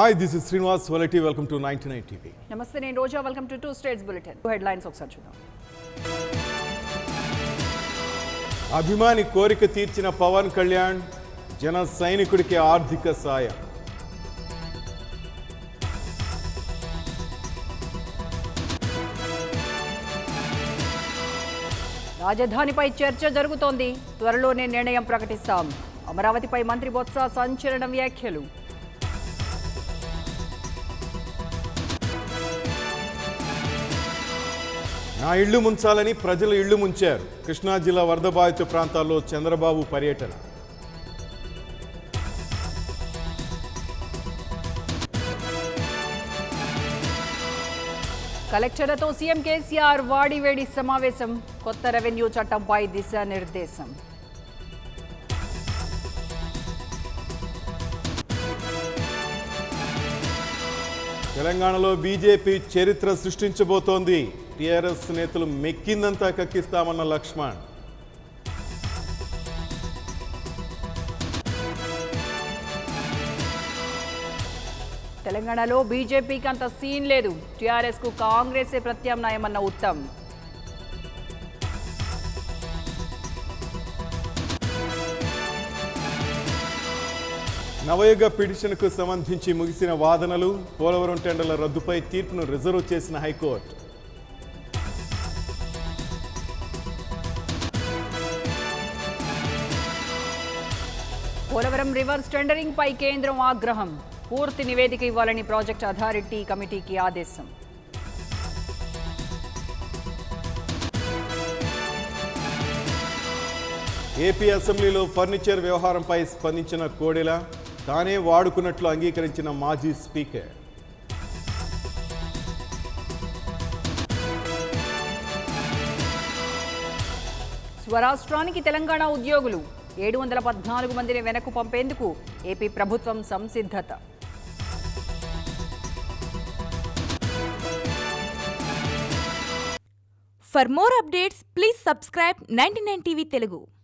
Hi this is Srinivas వలటి welcome to ninety nine TV నమస్తే నేను Roja welcome to two states bulletin headlines ఒకసారి చూద్దాం అభిమాని కోరిక తీర్చిన పవన్ కళ్యాణ్ జన సైనికుడికి ఆర్థిక సాయం రాజధానిపై చర్చ జరుగుతోంది త్వరలోనే నిర్ణయం ప్రకటిస్తాం అమరావతిపై మంత్రి బొత్స సంచలన వ్యాఖ్యలు నా ఇళ్లు ముంచాలని ప్రజలు ఇళ్లు ముంచారు కృష్ణా జిల్లా వరద బాధిత ప్రాంతాల్లో చంద్రబాబు పర్యటన కలెక్టర్లతో సీఎం కేసీఆర్ వాడివేడి సమావేశం కొత్త రెవెన్యూ చట్టంపై దిశానిర్దేశం తెలంగాణలో బీజేపీ చరిత్ర సృష్టించబోతోంది టీఆర్ఎస్ నేతలు మెక్కిందంతా కక్కిస్తామన్న లక్ష్మణ్ తెలంగాణలో బీజేపీకి అంత సీన్ లేదు టీఆర్ఎస్ కు కాంగ్రెసే ప్రత్యామ్నాయమన్న ఉత్తమ్ నవయుగ పిటిషన్కు సంబంధించి ముగిసిన వాదనలు పోలవరం టెండర్ల రద్దుపై తీర్పును రిజర్వ్ చేసిన హైకోర్టు పోలవరం రివర్స్ టెండరింగ్ పై కేంద్రం ఆగ్రహం పూర్తి నివేదిక ఇవ్వాలని ప్రాజెక్ట్ అథారిటీ కమిటీకి ఆదేశం ఏపీ అసెంబ్లీలో ఫర్నిచర్ వ్యవహారంపై స్పందించిన కోడెల తానే వాడుకున్నట్లు అంగీకరించిన మాజీ స్పీకర్ స్వరాష్ట్రానికి తెలంగాణ ఉద్యోగులు ఏడు వందల పద్నాలుగు మందిని వెనక్కు పంపేందుకు ఏపీ ప్రభుత్వం సంసిద్ధత For more updates, please subscribe 99 TV Telugu.